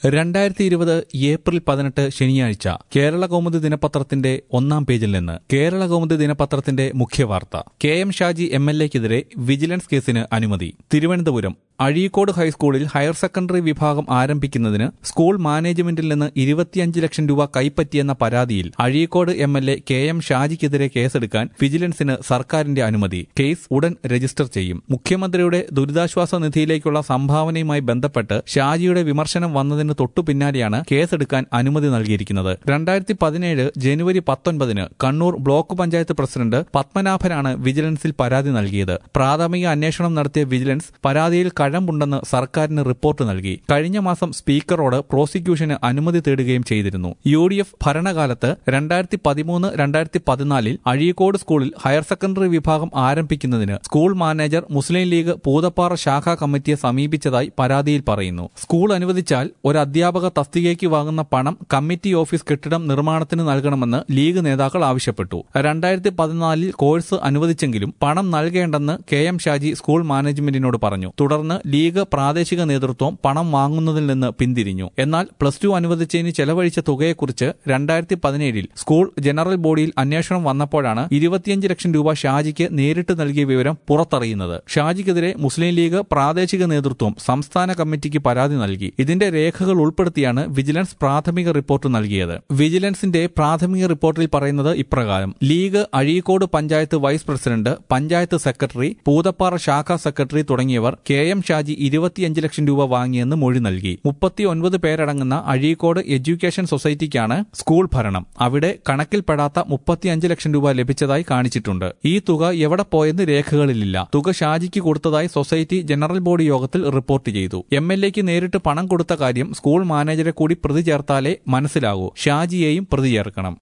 രണ്ടായിരത്തി ഇരുപത് ഏപ്രിൽ പതിനെട്ട് ശനിയാഴ്ച കേരള കൗമുദി ദിനപത്രത്തിന്റെ ഒന്നാം പേജിൽ നിന്ന് കേരള കൗമുദി ദിനപത്രത്തിന്റെ മുഖ്യവാർത്ത K M Shaji M L എക്കെതിരെ വിജിലൻസ് കേസിന് അനുമതി തിരുവനന്തപുരം അഴീക്കോട് ഹൈസ്കൂളിൽ ഹയർ സെക്കൻഡറി വിഭാഗം ആരംഭിക്കുന്നതിന് സ്കൂൾ മാനേജ്മെന്റിൽ നിന്ന് ഇരുപത്തിയഞ്ച് ലക്ഷം രൂപ കൈപ്പറ്റിയെന്ന പരാതിയിൽ Azhikode M L A K M ഷാജിക്കെതിരെ കേസെടുക്കാൻ വിജിലൻസിന് സർക്കാരിന്റെ അനുമതി കേസ് ഉടൻ രജിസ്റ്റർ ചെയ്യും മുഖ്യമന്ത്രിയുടെ ദുരിതാശ്വാസ നിധിയിലേക്കുള്ള സംഭാവനയുമായി ബന്ധപ്പെട്ട് ഷാജിയുടെ വിമർശനം വന്നതിന് തൊട്ടു പിന്നാലെയാണ് കേസെടുക്കാൻ അനുമതി നൽകിയിരിക്കുന്നത് രണ്ടായിരത്തി പതിനേഴ് ജനുവരി പത്തൊൻപതിന് കണ്ണൂർ ബ്ലോക്ക് പഞ്ചായത്ത് പ്രസിഡന്റ് പത്മനാഭനാണ് വിജിലൻസിൽ പരാതി നൽകിയത് പ്രാഥമിക അന്വേഷണം നടത്തിയ വിജിലൻസ് പരാതിയിൽ കഴമ്പുണ്ടെന്ന് സർക്കാരിന് റിപ്പോർട്ട് നൽകി കഴിഞ്ഞ മാസം സ്പീക്കറോട് പ്രോസിക്യൂഷന് അനുമതി തേടുകയും ചെയ്തിരുന്നു യു ഡി എഫ് ഭരണകാലത്ത് രണ്ടായിരത്തി പതിമൂന്ന് രണ്ടായിരത്തി പതിനാലിൽ അഴീക്കോട് സ്കൂളിൽ ഹയർ സെക്കൻഡറി വിഭാഗം ആരംഭിക്കുന്നതിന് സ്കൂൾ മാനേജർ മുസ്ലിം ലീഗ് പൂതപ്പാറ ശാഖാ കമ്മിറ്റിയെ സമീപിച്ചതായി പരാതിയിൽ പറയുന്നു സ്കൂൾ അനുവദിച്ചാൽ ഒരു അധ്യാപക തസ്തികയ്ക്ക് വാങ്ങുന്ന പണം കമ്മിറ്റി ഓഫീസ് കെട്ടിടം നിർമ്മാണത്തിന് നൽകണമെന്ന് ലീഗ് നേതാക്കൾ ആവശ്യപ്പെട്ടു രണ്ടായിരത്തി പതിനാലിൽ കോഴ്സ് അനുവദിച്ചെങ്കിലും പണം നൽകേണ്ടെന്ന് കെ എം ഷാജി സ്കൂൾ മാനേജ്മെന്റിനോട് പറഞ്ഞു തുടർന്ന് ലീഗ് പ്രാദേശിക നേതൃത്വം പണം വാങ്ങുന്നതിൽ നിന്ന് പിന്തിരിഞ്ഞു എന്നാൽ പ്ലസ് ടു അനുവദിച്ചതിന് ചെലവഴിച്ച തുകയെക്കുറിച്ച് രണ്ടായിരത്തി പതിനേഴിൽ സ്കൂൾ ജനറൽ ബോഡിയിൽ അന്വേഷണം വന്നപ്പോഴാണ് ഇരുപത്തിയഞ്ച് ലക്ഷം രൂപ ഷാജിക്ക് നേരിട്ട് നൽകിയ വിവരം പുറത്തറിയുന്നത് ഷാജിക്കെതിരെ മുസ്ലിം ലീഗ് പ്രാദേശിക നേതൃത്വം സംസ്ഥാന കമ്മിറ്റിക്ക് പരാതി നൽകി ഇതിന്റെ രേഖകൾ ഉൾപ്പെടുത്തിയാണ് വിജിലൻസ് പ്രാഥമിക റിപ്പോർട്ട് നൽകിയത് വിജിലൻസിന്റെ പ്രാഥമിക റിപ്പോർട്ടിൽ പറയുന്നത് ഇപ്രകാരം League Azhikode panchayat vice president panchayat secretary Poothappara ശാഖാ സെക്രട്ടറി തുടങ്ങിയവർ കെ എം ഷാജി ഇരുപത്തിയഞ്ച് ലക്ഷം രൂപ വാങ്ങിയെന്ന് മൊഴി നൽകി മുപ്പത്തിയൊൻപത് പേരടങ്ങുന്ന അഴീക്കോട് എഡ്യൂക്കേഷൻ സൊസൈറ്റിക്കാണ് സ്കൂൾ ഭരണം അവിടെ കണക്കിൽപ്പെടാത്ത മുപ്പത്തിയഞ്ച് ലക്ഷം രൂപ ലഭിച്ചതായി കാണിച്ചിട്ടുണ്ട് ഈ തുക എവിടെ പോയെന്ന് രേഖകളിലില്ല തുക ഷാജിക്ക് കൊടുത്തതായി സൊസൈറ്റി ജനറൽ ബോഡി യോഗത്തിൽ റിപ്പോർട്ട് ചെയ്തു എം എൽ എക്ക് നേരിട്ട് പണം കൊടുത്ത കാര്യം സ്കൂൾ മാനേജരെ കൂടി പ്രതി ചേർത്താലേ മനസ്സിലാകൂ ഷാജിയെയും പ്രതി ചേർക്കണം